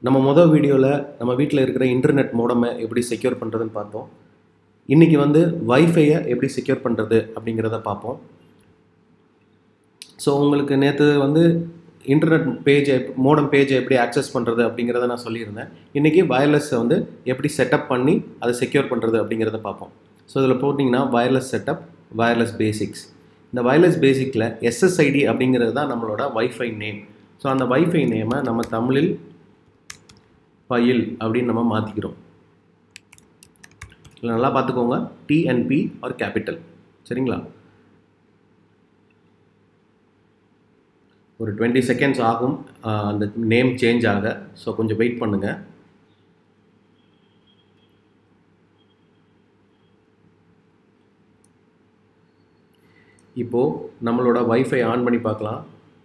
நம்ம மொதல் வீடியோவில் நம்ம வீட்டில் இருக்கிற இன்டர்நெட் மோடமை எப்படி செக்யூர் பண்ணுறதுன்னு பார்த்தோம் இன்றைக்கி வந்து வைஃபையை எப்படி செக்யூர் பண்ணுறது அப்படிங்கிறத பார்ப்போம் ஸோ உங்களுக்கு நேற்று வந்து இன்டர்நெட் பேஜை மோடம் பேஜை எப்படி ஆக்சஸ் பண்ணுறது அப்படிங்கிறத நான் சொல்லியிருந்தேன் இன்றைக்கி வயர்லெஸ்ஸை வந்து எப்படி செட்டப் பண்ணி அதை செக்யூர் பண்ணுறது அப்படிங்கிறத பார்ப்போம் ஸோ இதில் போட்டிங்கன்னா வயர்லெஸ் செட்டப் வயர்லெஸ் பேசிக்ஸ் இந்த வயர்லெஸ் பேசிக்கில் எஸ்எஸ்ஐடி அப்படிங்கிறது தான் நம்மளோட வைஃபை நேம் ஸோ அந்த வைஃபை நேமை நம்ம தமிழில் பயில் அப்படின்னு நம்ம மாற்றிக்கிறோம் இல்லை நல்லா பார்த்துக்கோங்க டிஎன்பி ஆர் கேபிட்டல் சரிங்களா ஒரு டுவெண்ட்டி செகண்ட்ஸ் ஆகும் ஆஹ் அந்த நேம் சேஞ்ச் ஆக ஸோ கொஞ்சம் வெயிட் பண்ணுங்கள் இப்போது நம்மளோட வைஃபை ஆன் பண்ணி பார்க்கலாம்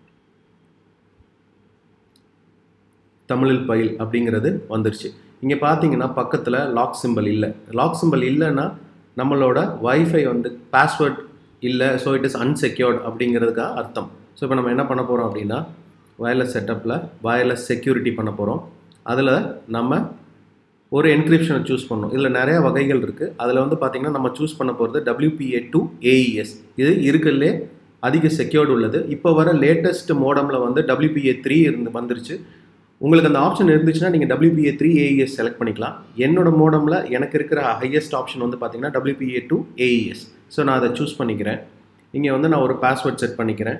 தமிழில் பயில் அப்படிங்கிறது வந்துருச்சு இங்கே பார்த்தீங்கன்னா பக்கத்தில் லாக் சிம்பிள் இல்லை லாக் சிம்பிள் இல்லைன்னா நம்மளோட வைஃபை வந்து பாஸ்வேர்ட் இல்லை ஸோ இட் இஸ் அன்செக்யூர்ட் அப்படிங்கிறதுக்காக அர்த்தம் ஸோ இப்போ நம்ம என்ன பண்ண போகிறோம் அப்படின்னா வயர்லெஸ் செட்டப்பில் வயர்லெஸ் செக்யூரிட்டி பண்ண போகிறோம் அதில் நம்ம ஒரு என்கிரிப்ஷனை சூஸ் பண்ணணும் இதில் நிறைய வகைகள் இருக்குது அதில் வந்து பார்த்திங்கன்னா நம்ம சூஸ் பண்ண போகிறது WPA டு ஏஇஎஸ் இது இருக்கிறதுலே அதிக செக்யூர்டு உள்ளது இப்போ வர லேட்டஸ்ட் மோடமில் வந்து WPA த்ரீ இருந்து வந்துருச்சு உங்களுக்கு அந்த ஆப்ஷன் இருந்துச்சுன்னா நீங்கள் WPA த்ரீ ஏஇஎஸ் செலக்ட் பண்ணிக்கலாம் என்னோட மோடமில் எனக்கு இருக்கிற ஹையஸ்ட் ஆப்ஷன் வந்து பார்த்திங்கன்னா WPA டூ ஏஇஎஸ் ஸோ நான் அதை சூஸ் பண்ணிக்கிறேன் இங்கே வந்து நான் ஒரு பாஸ்வேர்ட் செட் பண்ணிக்கிறேன்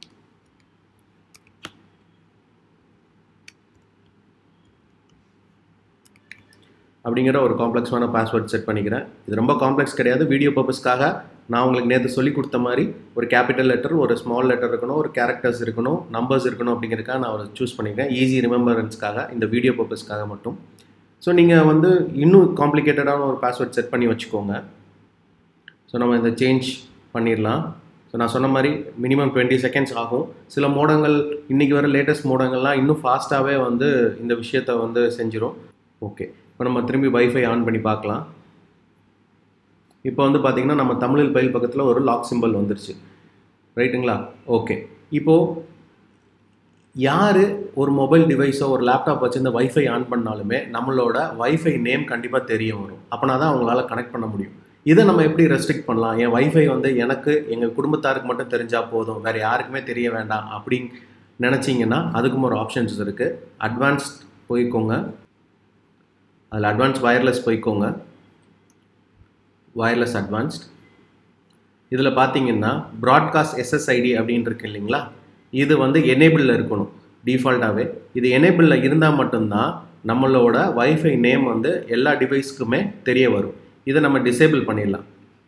அப்படிங்கிற ஒரு காம்ப்ளெக்ஸான பாஸ்வேர்ட் செட் பண்ணிக்கிறேன் இது ரொம்ப காம்ப்ளெக்ஸ் கிடையாது வீடியோ பர்பஸ்க்காக நான் உங்களுக்கு நேற்று சொல்லி கொடுத்த மாதிரி ஒரு கேபிட்டல் லெட்டர் ஒரு ஸ்மால் லெட்டர் இருக்கணும் ஒரு கேரக்டர்ஸ் இருக்கணும் நம்பர்ஸ் இருக்கணும் அப்படிங்கிறதுக்காக நான் ஒரு சூஸ் பண்ணிக்கிறேன் ஈஸி ரிமெம்பரன்ஸ்க்காக இந்த வீடியோ பர்பஸ்க்காக மட்டும் ஸோ நீங்கள் வந்து இன்னும் காம்ப்ளிகேட்டடான ஒரு பாஸ்வேர்ட் செட் பண்ணி வச்சுக்கோங்க ஸோ நம்ம இதை சேஞ்ச் பண்ணிடலாம் ஸோ நான் சொன்ன மாதிரி மினிமம் டுவெண்ட்டி செகண்ட்ஸ் ஆகும் சில மோடங்கள் இன்றைக்கி வர லேட்டஸ்ட் மோடங்கள்லாம் இன்னும் ஃபாஸ்ட்டாகவே வந்து இந்த விஷயத்தை வந்து செஞ்சிடும் ஓகே இப்போ நம்ம திரும்பி வைஃபை ஆன் பண்ணி பார்க்கலாம் இப்போ வந்து பார்த்திங்கன்னா நம்ம தமிழில் பயில் பக்கத்தில் ஒரு லாக் சிம்பிள் வந்துருச்சு ரைட்டுங்களா ஓகே இப்போது யார் ஒரு மொபைல் டிவைஸோ ஒரு லேப்டாப் வச்சு இந்த வைஃபை ஆன் பண்ணாலுமே நம்மளோட வைஃபை நேம் கண்டிப்பாக தெரிய வரும் அப்போனா தான் அவங்களால கனெக்ட் பண்ண முடியும் இதை நம்ம எப்படி ரெஸ்ட்ரிக்ட் பண்ணலாம் என் வைஃபை வந்து எனக்கு எங்கள் குடும்பத்தாருக்கு மட்டும் தெரிஞ்சால் போதும் வேறு யாருக்குமே தெரிய வேண்டாம் அப்படின்னு நினச்சிங்கன்னா அதுக்கும் ஒரு ஆப்ஷன்ஸ் இருக்குது அட்வான்ஸ்ட் போய்க்கோங்க அதில் அட்வான்ஸ் வயர்லெஸ் போய்க்கோங்க வயர்லெஸ் அட்வான்ஸ்ட் இதில் பார்த்தீங்கன்னா ப்ராட்காஸ்ட் எஸ்எஸ்ஐடி அப்படின்னு இருக்கு இல்லைங்களா இது வந்து எனேபிளில் இருக்கணும் டிஃபால்ட்டாகவே இது எனேபிளில் இருந்தால் மட்டும்தான் நம்மளோட வைஃபை நேம் வந்து எல்லா டிவைஸ்க்குமே தெரிய வரும் இதை நம்ம டிசேபிள் பண்ணிடலாம்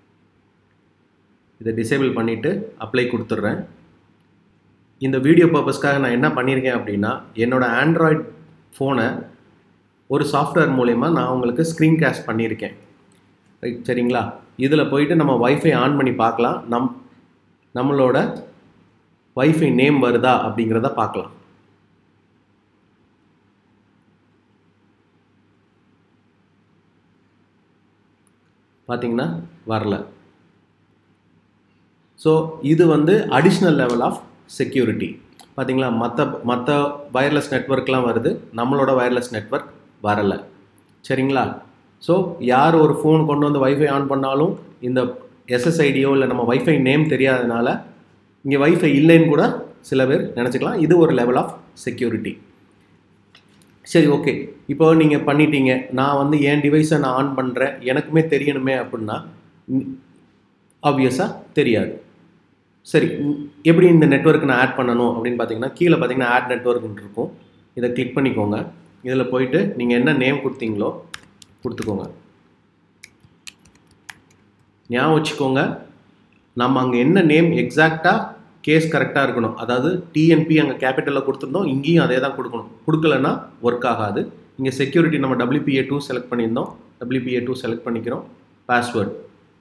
இதை டிசேபிள் பண்ணிவிட்டு அப்ளை கொடுத்துட்றேன் இந்த வீடியோ பர்பஸ்க்காக நான் என்ன பண்ணியிருக்கேன் அப்படின்னா என்னோடய ஆண்ட்ராய்ட் ஃபோனை ஒரு சாஃப்ட்வேர் மூலயமா நான் உங்களுக்கு ஸ்க்ரீன் கேஸ்ட் பண்ணியிருக்கேன் ரைட் சரிங்களா இதில் போயிட்டு நம்ம வைஃபை ஆன் பண்ணி பார்க்கலாம் நம் நம்மளோட வைஃபை நேம் வருதா அப்படிங்கிறத பார்க்கலாம் பார்த்தீங்கன்னா வரல ஸோ இது வந்து அடிஷ்னல் லெவல் ஆஃப் செக்யூரிட்டி பார்த்தீங்களா மற்ற மற்ற வயர்லெஸ் நெட்ஒர்க்லாம் வருது நம்மளோட வயர்லெஸ் நெட்ஒர்க் வரலை சரிங்களா ஸோ யார் ஒரு ஃபோன் கொண்டு வந்து வைஃபை ஆன் பண்ணாலும் இந்த எஸ்எஸ்ஐடியோ இல்லை நம்ம வைஃபை நேம் தெரியாதனால இங்கே வைஃபை இல்லைன்னு கூட சில பேர் நினச்சிக்கலாம் இது ஒரு லெவல் ஆஃப் செக்யூரிட்டி சரி ஓகே இப்போ நீங்கள் பண்ணிட்டீங்க நான் வந்து என் டிவைஸை நான் ஆன் பண்ணுறேன் எனக்குமே தெரியணுமே அப்படின்னா ஆப்வியஸாக தெரியாது சரி எப்படி இந்த நெட்ஒர்க் நான் ஆட் பண்ணணும் அப்படின்னு பார்த்தீங்கன்னா கீழே பார்த்தீங்கன்னா ஆட் நெட்ஒர்க்னு இருக்கும் இதை கிளிக் பண்ணிக்கோங்க இதில் போயிட்டு நீங்கள் என்ன நேம் கொடுத்தீங்களோ கொடுத்துக்கோங்க ஞாபகம் வச்சுக்கோங்க நம்ம அங்கே என்ன நேம் எக்ஸாக்டாக கேஸ் கரெக்டாக இருக்கணும் அதாவது டிஎன்பி அங்கே கேபிட்டலில் கொடுத்துருந்தோம் இங்கேயும் அதே தான் கொடுக்கணும் கொடுக்கலன்னா ஒர்க் ஆகாது இங்கே செக்யூரிட்டி நம்ம டபிள்யூபிஏ டூ செலக்ட் பண்ணியிருந்தோம் டபிள்யூபிஏ டூ செலக்ட் பண்ணிக்கிறோம் பாஸ்வேர்ட்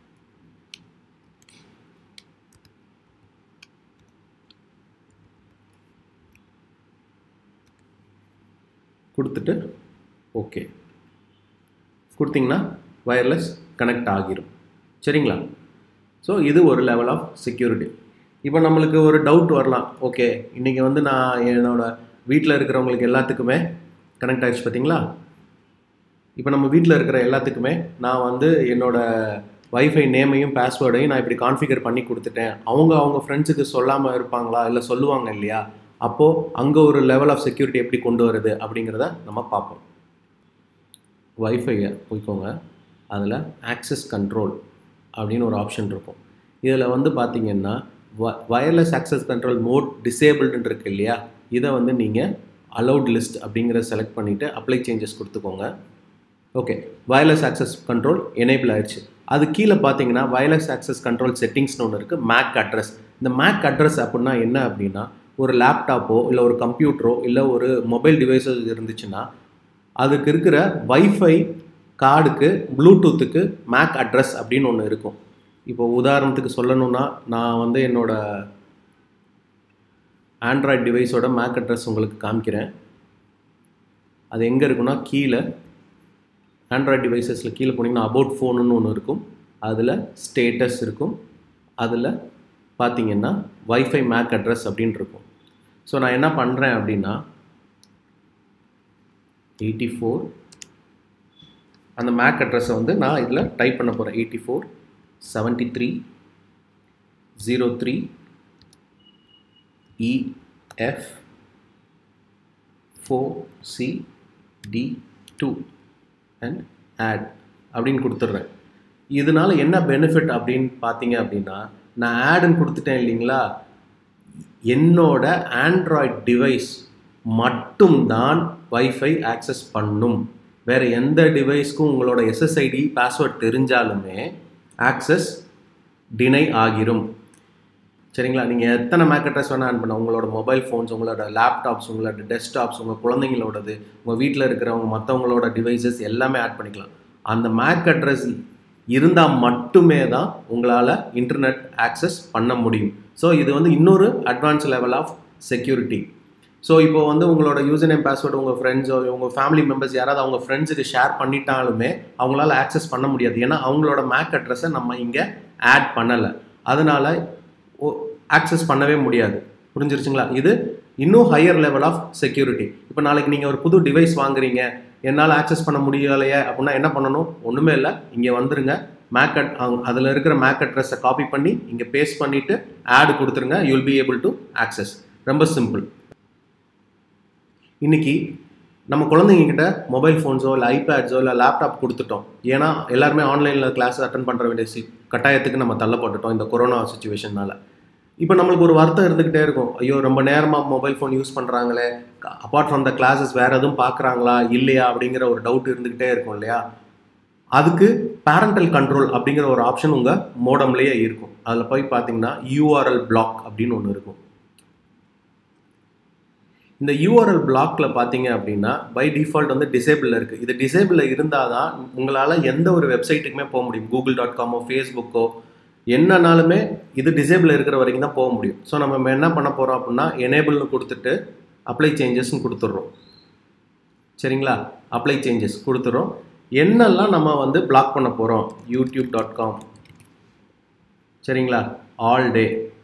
கொடுத்துட்டு ஓகே கொடுத்தீங்கன்னா வயர்லெஸ் கனெக்ட் ஆகிரும் சரிங்களா ஸோ இது ஒரு லெவல் ஆஃப் செக்யூரிட்டி இப்போ நம்மளுக்கு ஒரு டவுட் வரலாம் ஓகே இன்றைக்கி வந்து நான் என்னோடய வீட்டில் இருக்கிறவங்களுக்கு எல்லாத்துக்குமே கனெக்ட் ஆயிடுச்சு பார்த்தீங்களா இப்போ நம்ம வீட்டில் இருக்கிற எல்லாத்துக்குமே நான் வந்து என்னோட வைஃபை நேமையும் பாஸ்வேர்டையும் நான் இப்படி கான்ஃபிகர் பண்ணி கொடுத்துட்டேன் அவங்க அவங்க ஃப்ரெண்ட்ஸுக்கு சொல்லாமல் இருப்பாங்களா இல்லை சொல்லுவாங்க இல்லையா அப்போது அங்கே ஒரு லெவல் ஆஃப் செக்யூரிட்டி எப்படி கொண்டு வருது அப்படிங்கிறத நம்ம பார்ப்போம் வைஃபையை போய்க்கோங்க அதில் ஆக்சஸ் கண்ட்ரோல் அப்படின்னு ஒரு ஆப்ஷன் இருக்கும் இதில் வந்து பார்த்தீங்கன்னா வ வயர்லெஸ் ஆக்சஸ் கண்ட்ரோல் மோட் டிசேபிள்டுன்னு இருக்கு இல்லையா இதை வந்து நீங்கள் அலௌட் லிஸ்ட் அப்படிங்கிறத செலக்ட் பண்ணிவிட்டு அப்ளை சேஞ்சஸ் கொடுத்துக்கோங்க okay wireless access control enable ஆயிடுச்சு அது கீழே பார்த்தீங்கன்னா வயர்லெஸ் ஆக்சஸ் கண்ட்ரோல் செட்டிங்ஸ்னு ஒன்று இருக்குது மேக் அட்ரஸ் இந்த மேக் அட்ரஸ் அப்படின்னா என்ன அப்படின்னா ஒரு லேப்டாப்போ இல்லை ஒரு கம்ப்யூட்டரோ இல்லை ஒரு மொபைல் டிவைஸஸ் இருந்துச்சுன்னா அதுக்கு இருக்கிற வைஃபை கார்டுக்கு ப்ளூடூத்துக்கு மேக் அட்ரஸ் அப்படின்னு ஒன்று இருக்கும் இப்போ உதாரணத்துக்கு சொல்லணும்னா நான் வந்து என்னோட ஆண்ட்ராய்ட் டிவைஸோட மேக் அட்ரஸ் உங்களுக்கு காமிக்கிறேன் அது எங்கே இருக்குன்னா கீழே ஆண்ட்ராய்ட் டிவைசஸில் கீழே போனீங்கன்னா அபவுட் ஃபோனுன்னு ஒன்று இருக்கும் அதில் ஸ்டேட்டஸ் இருக்கும் அதில் பார்த்தீங்கன்னா வைஃபை மேக் அட்ரஸ் அப்படின்னு இருக்கும் ஸோ நான் என்ன பண்ணுறேன் அப்படின்னா எயிட்டி ஃபோர் அந்த மேக் அட்ரஸை வந்து நான் இதில் டைப் பண்ண போகிறேன் eighty four seventy three zero three E F four C D two and add அப்படின்னு கொடுத்துட்றேன் இதனால என்ன பெனிஃபிட் அப்படின்னு பார்த்தீங்க அப்படின்னா நான் ஆடுன்னு கொடுத்துட்டேன் இல்லைங்களா என்னோட ஆண்ட்ராய்ட் டிவைஸ் மட்டும்தான் வைஃபை ஆக்சஸ் பண்ணும் வேறு எந்த டிவைஸ்க்கும் உங்களோட எஸ்எஸ்ஐடி பாஸ்வேர்ட் தெரிஞ்சாலுமே ஆக்சஸ் டினை ஆகிரும் சரிங்களா நீங்கள் எத்தனை மேக் அட்ரஸ் வேணால் ஆன் பண்ண உங்களோட மொபைல் ஃபோன்ஸ் உங்களோட லேப்டாப்ஸ் உங்களோட டெஸ்க்டாப்ஸ் உங்கள் குழந்தைங்களோடது உங்கள் வீட்டில் இருக்கிறவங்க மற்றவங்களோட டிவைசஸ் எல்லாமே ஆட் பண்ணிக்கலாம் அந்த மேக் அட்ரஸ் இருந்தால் மட்டுமே தான் உங்களால் இன்டர்நெட் ஆக்சஸ் பண்ண முடியும் ஸோ இது வந்து இன்னொரு advance level of security so இப்போ வந்து உங்களோட யூசர் நேம் பாஸ்வேர்டு உங்கள் ஃப்ரெண்ட்ஸோ உங்கள் ஃபேமிலி மெம்பர்ஸ் யாராவது அவங்க ஃப்ரெண்ட்ஸுக்கு ஷேர் பண்ணிட்டாலுமே அவங்களால ஆக்சஸ் பண்ண முடியாது ஏன்னா அவங்களோட மேக் அட்ரஸை நம்ம இங்கே ஆட் பண்ணலை அதனால் ஆக்சஸ் பண்ணவே முடியாது புரிஞ்சிருச்சுங்களா இது இன்னும் ஹையர் லெவல் ஆஃப் செக்யூரிட்டி இப்போ நாளைக்கு நீங்கள் ஒரு புது டிவைஸ் வாங்குறீங்க என்னால் ஆக்சஸ் பண்ண முடியலையே அப்படின்னா என்ன பண்ணணும் ஒன்றுமே இல்லை இங்கே வந்துருங்க மேக் அட் அதில் இருக்கிற மேக் அட்ரஸை காப்பி பண்ணி இங்கே பேஸ்ட் பண்ணிவிட்டு ஆடு கொடுத்துருங்க you will be able to access ரொம்ப சிம்பிள் இன்றைக்கி நம்ம குழந்தைங்கக்கிட்ட மொபைல் ஃபோன்ஸோ இல்லை ஐபேட்ஸோ இல்லை லேப்டாப் கொடுத்துட்டோம் ஏன்னா எல்லாருமே ஆன்லைனில் கிளாஸ் அட்டன் பண்ணுற வேண்டிய சி கட்டாயத்துக்கு நம்ம தள்ளப்பட்டுட்டோம் இந்த கொரோனா சுச்சுவேஷனால் இப்போ நம்மளுக்கு ஒரு வருத்தம் இருந்துக்கிட்டே இருக்கும் ஐயோ ரொம்ப நேரமாக மொபைல் ஃபோன் யூஸ் பண்ணுறாங்களே அப்பார்ட் ஃப்ரம் த கிளாஸஸ் வேறு எதுவும் பார்க்குறாங்களா இல்லையா அப்படிங்கிற ஒரு டவுட் இருந்துக்கிட்டே இருக்கும் இல்லையா அதுக்கு பேரண்டல் கண்ட்ரோல் அப்படிங்கிற ஒரு ஆப்ஷன் உங்கள் மோடம்லேயே இருக்கும் அதில் போய் பார்த்தீங்கன்னா யூஆர்எல் பிளாக் அப்படின்னு ஒன்று இருக்கும் இந்த யூஆர்எல் பிளாக்ல பார்த்தீங்க அப்படின்னா பை டிஃபால்ட் வந்து டிசேபிளில் இருக்குது இது டிசேபிளில் இருந்தால் தான் உங்களால் எந்த ஒரு வெப்சைட்டுக்குமே போக முடியும் கூகுள் டாட் காமோ ஃபேஸ்புக்கோ என்னன்னாலுமே இது டிசேபிள் இருக்கிற வரைக்கும் தான் போக முடியும் ஸோ நம்ம என்ன பண்ண போகிறோம் அப்படின்னா எனேபிள்னு கொடுத்துட்டு அப்ளை சேஞ்சஸ்ன்னு கொடுத்துட்றோம் சரிங்களா அப்ளை சேஞ்சஸ் கொடுத்துறோம் என்னெல்லாம் நம்ம வந்து பிளாக் பண்ண போகிறோம் யூடியூப் டாட் காம் சரிங்களா ஆல் டே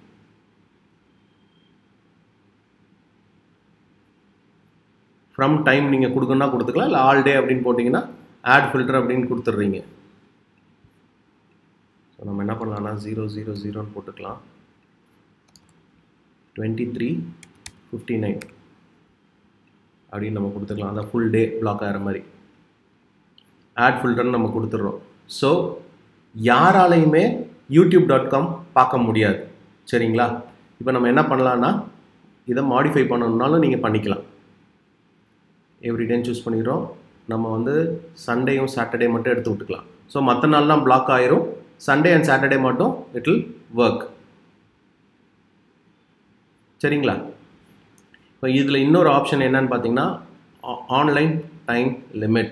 ஃப்ரம் டைம் நீங்கள் கொடுக்கணும்னா கொடுத்துக்கலாம் இல்லை ஆல் டே அப்படின்னு போட்டிங்கன்னா ஆட் ஃபில்டர் அப்படின்னு கொடுத்துட்றீங்க ஸோ நம்ம என்ன பண்ணலாம்னா ஜீரோ ஜீரோ ஜீரோன்னு போட்டுக்கலாம் டுவெண்ட்டி த்ரீ ஃபிஃப்டி நைன் அப்படின்னு நம்ம கொடுத்துக்கலாம் அந்த ஃபுல் டே பிளாக் ஆகிற மாதிரி ஆட் ஃபில்டர்னு நம்ம கொடுத்துட்றோம் ஸோ யாராலையுமே யூடியூப் டாட் காம் பார்க்க முடியாது சரிங்களா இப்போ நம்ம என்ன பண்ணலான்னா இதை மாடிஃபை பண்ணணுன்னாலும் நீங்கள் பண்ணிக்கலாம் எவ்ரிடேன்னு சூஸ் பண்ணிடுறோம் நம்ம வந்து சண்டேயும் சாட்டர்டே மட்டும் எடுத்து விட்டுக்கலாம் ஸோ மற்ற நாள்லாம் பிளாக் ஆயிரும் சண்டே அண்ட் சாட்டர்டே மட்டும் இட் வில் ஒர்க் சரிங்களா இப்போ இதில் இன்னொரு ஆப்ஷன் என்னன்னு பார்த்தீங்கன்னா ஆன்லைன் டைம் லிமிட்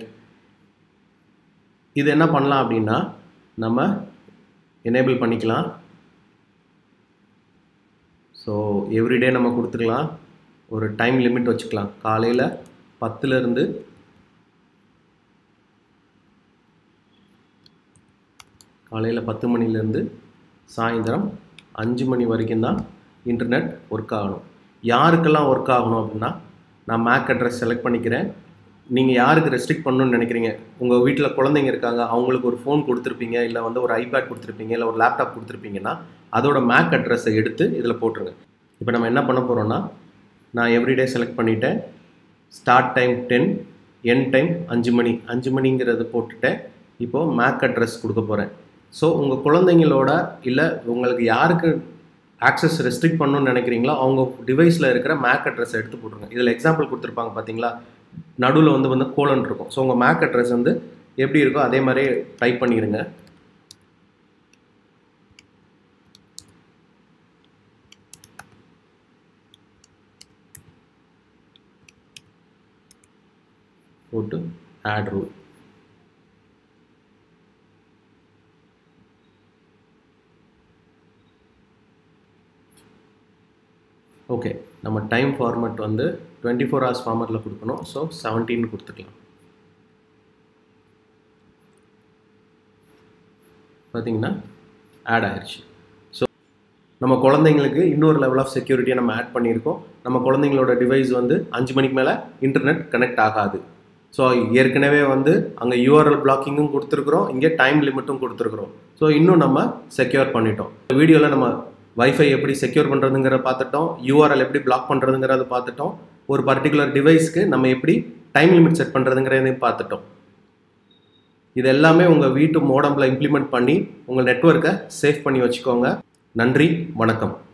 இது என்ன பண்ணலாம் அப்படின்னா நம்ம எனேபிள் பண்ணிக்கலாம் ஸோ எவ்ரிடே நம்ம கொடுத்துக்கலாம் ஒரு டைம் லிமிட் வச்சுக்கலாம் காலையில் பத்துலேருந்து காலையில் பத்து மணிலேருந்து சாயந்தரம் அஞ்சு மணி வரைக்கும் தான் இன்டர்நெட் ஒர்க் ஆகணும் யாருக்கெல்லாம் ஒர்க் ஆகணும் அப்படின்னா நான் மேக் அட்ரஸ் செலக்ட் பண்ணிக்கிறேன் நீங்கள் யாருக்கு ரெஸ்ட்ரிக்ட் பண்ணணும்னு நினைக்கிறீங்க உங்கள் வீட்டில் குழந்தைங்க இருக்காங்க அவங்களுக்கு ஒரு ஃபோன் கொடுத்துருப்பீங்க இல்லை வந்து ஒரு ஐபேட் கொடுத்துருப்பீங்க இல்லை ஒரு லேப்டாப் கொடுத்துருப்பீங்கன்னா அதோட மேக் அட்ரஸை எடுத்து இதில் போட்டுருங்க இப்போ நம்ம என்ன பண்ண போகிறோம்னா நான் எவ்ரிடே செலக்ட் பண்ணிட்டேன் start time ten end time அஞ்சு மணி அஞ்சு மணிங்கிறது போட்டுட்டேன் இப்போது மேக் அட்ரஸ் கொடுக்க போகிறேன் ஸோ உங்கள் குழந்தைங்களோட இல்லை உங்களுக்கு யாருக்கு ஆக்சஸ் ரெஸ்ட்ரிக்ட் பண்ணணும்னு நினைக்கிறீங்களோ அவங்க டிவைஸில் இருக்கிற மேக் அட்ரஸ் எடுத்து போட்டுருங்க இதில் எக்ஸாம்பிள் கொடுத்துருப்பாங்க பார்த்தீங்களா நடுவில் வந்து வந்து கோலன் இருக்கும் ஸோ உங்கள் மேக் அட்ரஸ் வந்து எப்படி இருக்கோ அதே மாதிரி டைப் பண்ணிடுங்க போட்டு ஆட் ரூல் ஓகே நம்ம டைம் ஃபார்மட் வந்து டுவெண்ட்டி ஃபோர் ஹவர்ஸ் ஃபார்மட்டில் கொடுக்கணும் ஸோ செவன்டீன் கொடுத்துக்கலாம் பார்த்தீங்கன்னா ஆட் ஆயிடுச்சு ஸோ நம்ம குழந்தைங்களுக்கு இன்னொரு லெவல் ஆஃப் செக்யூரிட்டியை நம்ம ஆட் பண்ணியிருக்கோம் நம்ம குழந்தைங்களோட டிவைஸ் வந்து அஞ்சு மணிக்கு மேலே இன்டர்நெட் கனெக்ட் ஆகாது ஸோ ஏற்கனவே வந்து அங்கே யூஆர்எல் பிளாக்கிங்கும் கொடுத்துருக்குறோம் இங்கே டைம் லிமிட்டும் கொடுத்துருக்குறோம் ஸோ இன்னும் நம்ம செக்யூர் பண்ணிட்டோம் வீடியோவில் நம்ம வைஃபை எப்படி செக்யூர் பண்ணுறதுங்கிற பார்த்துட்டோம் யூஆர்எல் எப்படி பிளாக் பண்ணுறதுங்கிறத பார்த்துட்டோம் ஒரு பர்டிகுலர் டிவைஸ்க்கு நம்ம எப்படி டைம் லிமிட் செட் பண்ணுறதுங்கிறதையும் பார்த்துட்டோம் இது எல்லாமே உங்கள் வீட்டு மோடமில் இம்ப்ளிமெண்ட் பண்ணி உங்கள் நெட்ஒர்க்கை சேவ் பண்ணி வச்சுக்கோங்க நன்றி வணக்கம்